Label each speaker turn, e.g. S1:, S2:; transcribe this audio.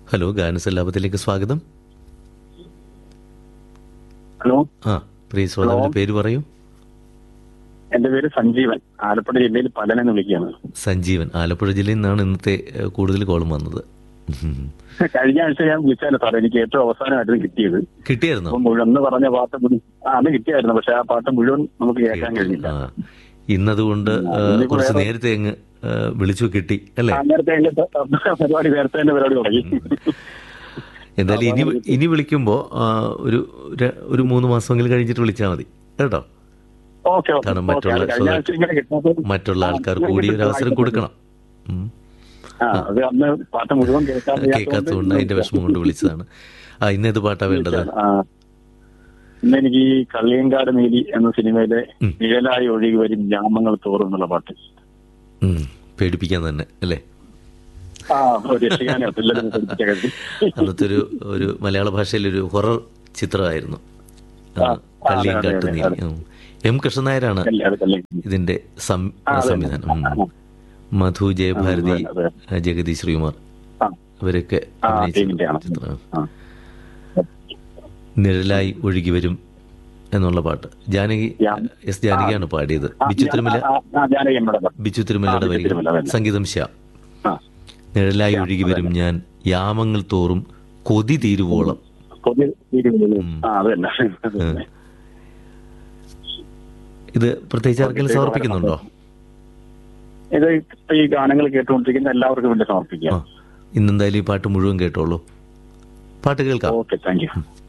S1: Hello ഗാനസല്ലാപത്തിലേക്ക് സ്വാഗതം
S2: hello
S1: ആ പ്രിയ ശ്രോതാവിന്റെ പേര് പറയൂ
S2: എന്റെ പേര് സഞ്ജീവൻ ആലപ്പുഴ ജില്ലയിൽ പലനെന്ന് വിളിക്കുകയാണ്
S1: സഞ്ജീവൻ ആലപ്പുഴ ജില്ലയിൽ നിന്നാണ് ഇന്നത്തെ ഏഹ്, കൂടുതൽ കോളും വന്നത് ഉം.
S2: കഴിഞ്ഞ ആഴ്ച ഞാൻ വിളിച്ചാലോ സാറേ എനിക്ക് ഏറ്റവും അവസാനമായിരുന്നു കിട്ടിയത്
S1: കിട്ടിയായിരുന്നോ
S2: അപ്പൊ മുഴുവൻ അന്ന് പറഞ്ഞ പാട്ട് മുഴുവൻ ആ അന്ന് കിട്ടിയായിരുന്നു പക്ഷെ ആ പാട്ട് മുഴുവൻ നമുക്ക് കേൾക്കാൻ കഴിഞ്ഞില്ല
S1: ആ ഇന്നതുകൊണ്ട് ഏഹ്,
S2: ഇന്നിപ്പോ
S1: കുറച്ച്
S2: വേറെ-
S1: നേരത്തെ അങ്ങ് ഏഹ്, വിളിച്ചു കിട്ടി അല്ലേ
S2: ആ, നേരത്തെ അതിന്റെ പരിപാടി നേരത്തെ തന്നെ പരിപാടി തുടങ്ങി
S1: എന്തായാലും ഇനി ഇനി വിളിക്കുമ്പോൾ ഒരു ര- ഒരു മൂന്ന് മാസമെങ്കിലും കഴിഞ്ഞിട്ട് വിളിച്ചാൽ മതി കേട്ടോ
S2: ഓക്കെ ഓക്കെ
S1: കാരണം
S2: ഓക്കെ.
S1: മറ്റുള്ള
S2: അത് കഴിഞ്ഞ ആഴ്ച ഇങ്ങനെ കിട്ടാത്തത്
S1: മറ്റുള്ള ആൾക്കാർക്ക് കൂടി ഒരു അവസരം കൊടുക്കണം ഉം.
S2: ആ അത് അന്ന് പാട്ട് മുഴുവൻ കേൾക്കാൻ
S1: കേൾക്കാത്തതുകൊണ്ട് അതിന്റെ വിഷമം കൊണ്ട് വിളിച്ചതാണ് ആ ഇന്ന് ഏത് പാട്ടാ വേണ്ടത്
S2: ആ. ഇന്ന് എനിക്ക് ഈ കള്ളിയങ്കാട് നീലി എന്ന സിനിമയിലെ
S1: ഉം.
S2: നിഴലായി ഒഴുകി വരും ഗ്രാമങ്ങൾ തോറും എന്നുള്ള പാട്ട്
S1: ഉം, പേടിപ്പിക്കാൻ തന്നെ അല്ലേ
S2: ആ ഒരു രക്ഷിക്കാനോ പിള്ളേരെ പഠിപ്പിച്ച കാര്യം
S1: അന്നത്തെ ഒരു ഒരു മലയാള ഭാഷയിലൊരു ഹൊറർ ചിത്രമായിരുന്നു ആ,
S2: ആ,
S1: കള്ളിയങ്കാട്ട്
S2: അതെ, അതെ,
S1: നീലി
S2: അതെ.
S1: ഉം. എം കൃഷ്ണനായരാണ്
S2: കല്ല് അത് കല്ല്.
S1: ഇതിന്റെ സം-
S2: ആ, അതെ.
S1: സംവിധാനം ഉം. മധു ജയഭാരതി
S2: ആ, അതെ,
S1: ജഗതി ശ്രീകുമാർ
S2: ആ,
S1: ഇവരൊക്കെ
S2: ആ,
S1: അഭിനയിച്ച
S2: ടീമിന്റെ ആണ്.
S1: ചിത്രം
S2: ആ.
S1: നിഴലായി ഒഴുകി വരും എന്നുള്ള പാട്ട് ജാനകി
S2: യാ-
S1: എസ് ജാനകിയാണ് പാടിയത്
S2: ആ,
S1: ബിച്ചു തിരുമല
S2: ആ, ആ, ജാനകി അമ്മയുടെ പാട്ട്.
S1: ബിച്ചു തിരുമലയുടെ
S2: ആ, ബിച്ചു
S1: വരികൾ
S2: തിരുമല, അതെ.
S1: സംഗീതം ശ്യാം
S2: ആ.
S1: നിഴലായി ഒഴുകി വരും ഞാൻ യാമങ്ങൾ തോറും കൊതി തീരുവോളം
S2: കൊതി തീരുന്നത്. ആ, അത് തന്നെ. അത് തന്നെ.
S1: ഇത് പ്രത്യേകിച്ച് ആർക്കെങ്കിലും സമർപ്പിക്കുന്നുണ്ടോ
S2: ഇത് ഇപ്പൊ ഈ ഗാനങ്ങൾ കേട്ടുകൊണ്ടിരിക്കുന്ന എല്ലാവർക്കും വേണ്ടി
S1: ആ
S2: സമർപ്പിക്കാം
S1: ഇന്നെന്തായാലും ഈ പാട്ട് മുഴുവൻ കേട്ടോളൂ പാട്ട് കേൾക്കാം
S2: ഓക്കെ താങ്ക് യു